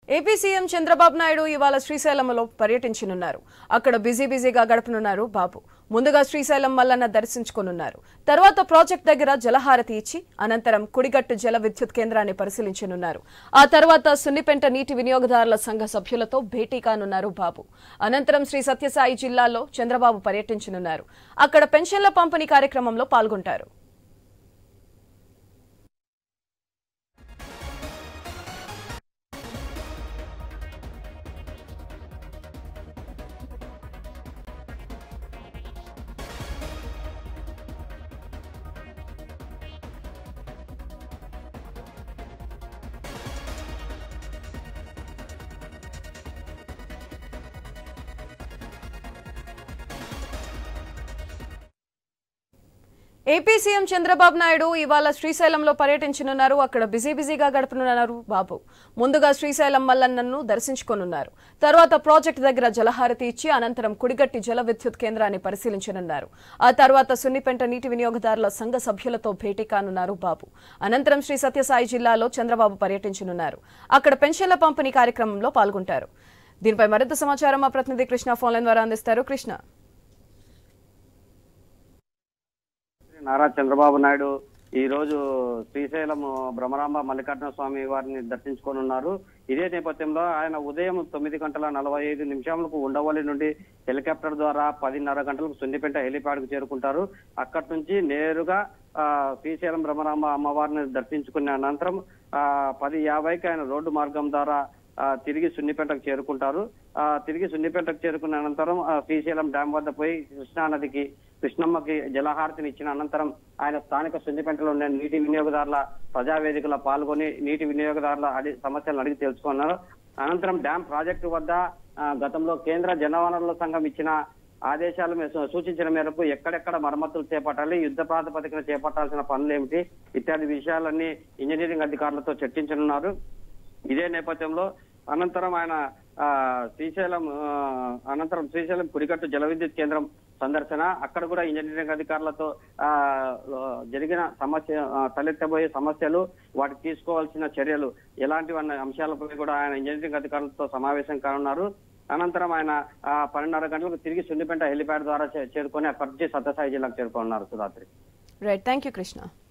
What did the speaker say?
AP CM Chandrababu Naidu ఇవాళ శ్రీశైలంలో పర్యటించనున్నారు అక్కడ బిజీ బిజీగా గడపనున్నారు బాబు ముందుగా శ్రీశైలం మల్లన్న దర్శించుకోనున్నారు తర్వాత ప్రాజెక్ట్ దగ్గర జలహారతి ఇచ్చి అనంతరం కుడిగట్టు జల విద్యుత్ కేంద్రాన్ని పరిశీలించనున్నారు ఆ తర్వాత సున్నిపెంట నీటి వినియోగదారుల సంఘ సభ్యులతో భేటీ కానున్నారు బాబు అనంతరం శ్రీ సత్యసాయి జిల్లాలో చంద్రబాబు పర్యటించనున్నారు అక్కడ పెన్షన్ల పంపిణీ కార్యక్రమంలో పాల్గొంటారు ఏపీ సీఎం చంద్రబాబు నాయుడు ఇవాళ శ్రీశైలంలో పర్యటించనున్నారు అక్కడ బిజీ బిజీగా గడపనున్నారు బాబు ముందుగా శ్రీశైలం మల్లన్నను దర్శించుకోనున్నారు తర్వాత ప్రాజెక్టు దగ్గర జలహారతి ఇచ్చి అనంతరం కుడిగట్టి జల విద్యుత్ కేంద్రాన్ని పరిశీలించనున్నారు ఆ తర్వాత సున్నిపెంట నీటి వినియోగదారుల సంఘ సభ్యులతో భేటీ కానున్నారు బాబు అనంతరం శ్రీ సత్యసాయి జిల్లాలో చంద్రబాబు పర్యటించనున్నారు అక్కడ పెన్షన్ల పంపిణీ కార్యక్రమంలో పాల్గొంటారు దీనిపై మరింత సమాచారం మా ప్రతినిధి కృష్ణ ఫోన్లైన్ ద్వారా అందిస్తారు కృష్ణ నారా చంద్రబాబు నాయుడు ఈ రోజు శ్రీశైలం భ్రమరాంబ మల్లికార్జున స్వామి వారిని దర్శించుకోనున్నారు ఇదే నేపథ్యంలో ఆయన ఉదయం తొమ్మిది గంటల నలభై ఐదు నిమిషాలకు ఉండవల్లి నుండి హెలికాప్టర్ ద్వారా పదిన్నర గంటలకు సున్నిపేట హెలిప్యాడ్ కు చేరుకుంటారు అక్కడి నుంచి నేరుగా ఆ, శ్రీశైలం భ్రమరాంబ అమ్మవారిని దర్శించుకున్న అనంతరం ఆ, పది యాభైకి ఆయన రోడ్డు మార్గం ద్వారా ఆ, తిరిగి సున్నిపేటకు చేరుకుంటారు ఆ, తిరిగి సున్నిపేటకు చేరుకున్న అనంతరం ఆ, శ్రీశైలం డ్యాం వద్ద పోయి కృష్ణా నదికి కృష్ణమ్మకి జలహారతిని ఇచ్చిన అనంతరం ఆయన స్థానిక సున్నిపేటలో ఉన్న నీటి వినియోగదారుల ప్రజావేదికలో పాల్గొని నీటి వినియోగదారుల అడి సమస్యలను అడిగి తెలుసుకున్నారు అనంతరం డ్యాం ప్రాజెక్టు వద్ద ఆ, గతంలో కేంద్ర జలవనరుల సంఘం ఇచ్చిన ఆదేశాల మీద సూచించిన మేరకు ఎక్కడెక్కడ మరమ్మతులు చేపట్టాలి యుద్ధ ప్రాతిపదికన చేపట్టాల్సిన పనులు ఏమిటి ఇత్యాది విషయాలన్నీ ఇంజనీరింగ్ అధికారులతో చర్చించనున్నారు ఇదే నేపథ్యంలో అనంతరం ఆయన ఆ, శ్రీశైలం ఆ, అనంతరం శ్రీశైలం కుడికట్టు జల విద్యుత్ కేంద్రం సందర్శన అక్కడ కూడా ఇంజనీరింగ్ అధికారులతో ఆ జరిగిన సమస్య ఆ, తలెత్తబోయే సమస్యలు వాటికి తీసుకోవాల్సిన చర్యలు ఎలాంటివి అన్న అంశాలపై కూడా ఆయన ఇంజనీరింగ్ అధికారులతో సమావేశం కానున్నారు అనంతరం ఆయన ఆ, పన్నెండున్నర గంటలకు తిరిగి సున్నిపెంట హెలిప్యాడ్ ద్వారా చే- చేరుకొని అక్కడి నుంచి సత్యసాయి జిల్లాకు చేరుకున్నారు Sudhatri right thank you Krishna